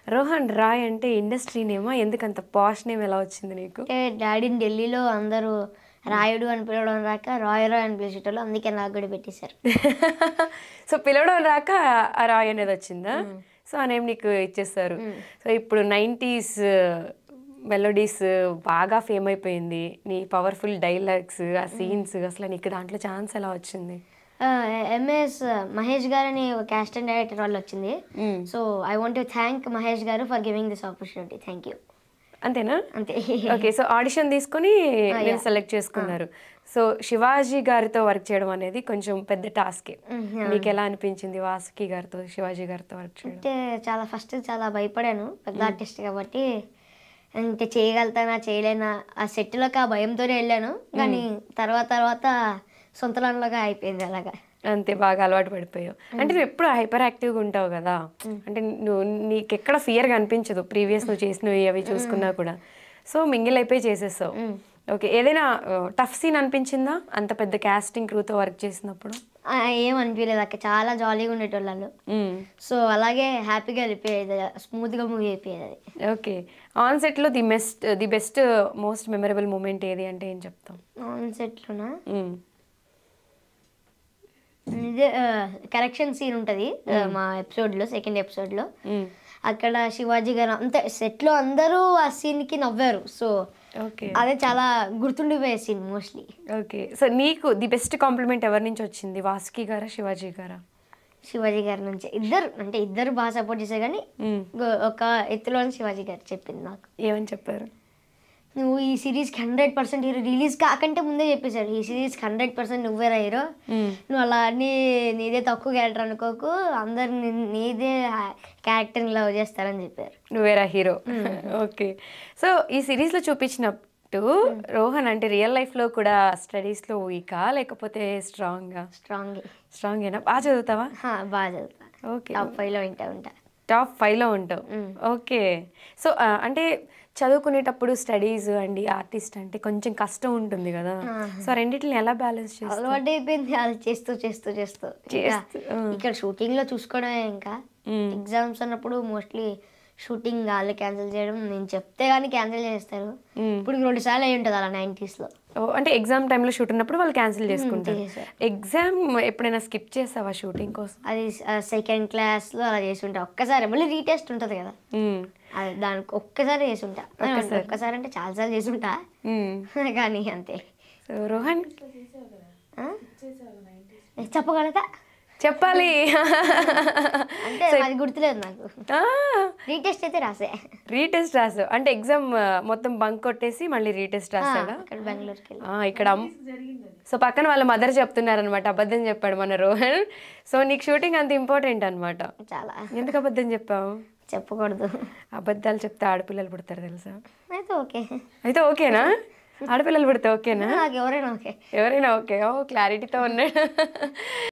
రోహన్ రాయ్ అంటే ఇండస్ట్రీ నేమా ఎందుకంత పాష్ నేమ్ ఎలా వచ్చింది నీకు అంటే డాడీని ఢిల్లీలో అందరూ రాయుడు అని పిలవడం రాక రాయ్ రాయ్ అని పిలిచేటోళ్ళు అందుకే నాకు కూడా పెట్టేశారు సో పిలవడం రాక ఆ రాయ్ అనేది వచ్చిందా సో ఆ నేమ్ నీకు ఇచ్చేస్తారు సో ఇప్పుడు నైంటీస్ మెలోడీస్ బాగా ఫేమ్ అయిపోయింది నీ పవర్ఫుల్ డైలాగ్స్ ఆ సీన్స్ అసలు నీకు దాంట్లో ఛాన్స్ ఎలా వచ్చింది ఎంఎస్ మహేష్ గారు అని ఒక క్యాస్ట్ అండ్ డైరెక్టర్ వాళ్ళు వచ్చింది so I want to thank Mahesh గారు for giving this opportunity thank you అంతేనా అంతే ఓకే సో ఆడిషన్ తీసుకొని నేను సెలెక్ట్ చేసుకున్నారు సో శివాజీ గారితో వర్క్ చేయడం అనేది కొంచెం పెద్ద టాస్కే నీకు ఎలా అనిపించింది వాసుకి గారితో శివాజీ గారితో వర్క్ చేయడం అంటే చాలా ఫస్ట్ చాలా భయపడాను పెద్ద ఆర్టిస్ట్ కాబట్టి అంటే చేయగలుగుతానా చేయలేనా ఆ సెట్లోకి ఆ భయంతోనే వెళ్ళాను కానీ తర్వాత తర్వాత సొంతలంలోగా అయిపోయింది అలాగా అంతే బాగా అలవాటు పడిపోయావు అంటే నువ్వు ఎప్పుడు హైపర్ యాక్టివ్గా ఉంటావు కదా అంటే నువ్వు నీకు ఎక్కడ ఫియర్గా అనిపించదు ప్రీవియస్ నువ్వు చేసినవి అవి చూసుకున్నా కూడా సో మింగిల్ అయిపోయి చేసేస్తావు ఓకే ఏదైనా టఫ్ సీన్ అనిపించిందా అంత పెద్ద క్యాస్టింగ్ క్రూతో వర్క్ చేసినప్పుడు ఆ, ఏం అనిపించలేదు అక్క చాలా జాలీగా ఉండేటోళ్ళు మ్మ్. సో అలాగే హ్యాపీగా వెళ్ళిపోయేది స్మూత్గా మూవీ అయిపోయేది అది ఓకే ఆన్ సెట్లో the best the best most memorable moment ఏది అంటే ఏం చెప్తాం ఆన్ సెట్లోనా మ్మ్. ఇదే కరెక్షన్ సీన్ ఉంటుంది మా ఎపిసోడ్లో సెకండ్ ఎపిసోడ్లో మ్మ్. అక్కడ శివాజీ గారు అంతే సెట్లో అందరూ ఆ సీన్కి నవ్వారు సో ఓకే అదే చాలా గుర్తుండిపోయే సీన్ మోస్ట్లీ ఓకే సో నీకు ది బెస్ట్ కాంప్లిమెంట్ ఎవరి నుంచి వచ్చింది వాసుకి గారా శివాజీ గారా శివాజీ గారి నుంచి ఇద్దరు అంటే ఇద్దరు బాగా సపోర్ట్ చేశారు కానీ మ్మ్. గో- ఒక ఎత్తులోని శివాజీ గారు చెప్పింది నాకు ఏమని చెప్పారు నువ్వు ఈ సిరీస్కి హండ్రెడ్ పర్సెంట్ హీరో రిలీజ్ కాకంటే ముందే చెప్పేశాడు ఈ సిరీస్కి హండ్రెడ్ పర్సెంట్ నువ్వేరా హీరో మ్మ్. నువ్వు అలా అన్ని నీదే తక్కువ క్యారెక్టర్ అనుకోకు అందరు ని- నీదే క్యారెక్టర్ని లవ్ చేస్తారని చెప్పారు నువ్వేరా హీరో ఓకే సో ఈ సిరీస్లో చూపించినట్టు రోహన్ అంటే రియల్ లైఫ్లో కూడా స్టడీస్లో వీకా లేకపోతే స్ట్రాంగ్గా స్ట్రాంగ్ స్ట్రాంగేనా బాగా చదువుతావా బాగా చదువుతా ఓకే టాప్ ఫైవ్లో వింటా ఉంటా టాప్ ఫైవ్లో ఉంటావు ఓకే సో ఆ, అంటే చదువుకునేటప్పుడు స్టడీస్ అండి ఆర్టిస్ట్ అంటే కొంచెం కష్టం ఉంటుంది కదా సో ఆ రెండింటిని ఎలా బ్యాలెన్స్ చేస్తావు అలవాటు అయిపోయింది అది చేస్తూ చేస్తూ చేస్తూ ఇంకా చేస్తూ, ఆ. ఇక్కడ షూటింగ్లో చూసుకోవడమే ఇంకా మ్మ్. ఎగ్జామ్స్ అన్నప్పుడు మోస్ట్లీ షూటింగ్ వాళ్ళు క్యాన్సిల్ చేయడం నేను చెప్తే కానీ క్యాన్సిల్ చేస్తారు మ్మ్. ఇప్పుడు రెండు సార్లు అయి ఉంటుంది అలా నైంటీస్లో ఓ, అంటే ఎగ్జామ్ టైంలో షూట్ ఉన్నప్పుడు వాళ్ళు క్యాన్సిల్ చేసుకుంటారు చేసేసారు. ఎగ్జామ్ ఎప్పుడైనా స్కిప్ చేస్తావా షూటింగ్ కోసం అది సెకండ్ క్లాస్లో అలా చేసి ఉంటా ఒక్కసారి మళ్ళీ రీటెస్ట్ ఉంటుంది కదా మ్మ్. అది దానికి ఒక్కసారి చేసి ఉంటా ఒక్కసారి. ఒక్కసారి అంటే చాలాసార్లు చేసి ఉంటా మ్మ్. కానీ అంతే సో రోహన్ ఆ? చెప్పగలగా చెప్పాలి అంటే అది గుర్తులేదు నాకు రీటెస్ట్ అయితే రాసే రీటెస్ట్ రాసావు అంటే ఎగ్జామ్ మొత్తం బంక్ కొట్టేసి మళ్ళీ రీటెస్ట్ రాసాడా అక్కడ బెంగళూరుకి వెళ్ళి ఆ, ఇక్కడ అమ్- సో పక్కన వాళ్ళ మదర్ చెప్తున్నారనమాట అబద్ధం చెప్పాడు మన రోహన్ సో నీకు షూటింగ్ అంత ఇంపార్టెంట్ అనమాట చాలా ఎందుకు అబద్ధం చెప్పావు చెప్పకూడదు అబద్ధాలు చెప్తే ఆడపిల్లలు పుడతారు తెలుసా అయితే ఓకే అయితే ఓకేనా ఆడపిల్లలు పుడితే ఓకేనా నాకు ఎవరైనా ఓకే ఎవరైనా ఓకే ఓ క్లారిటీతో ఉన్నాడు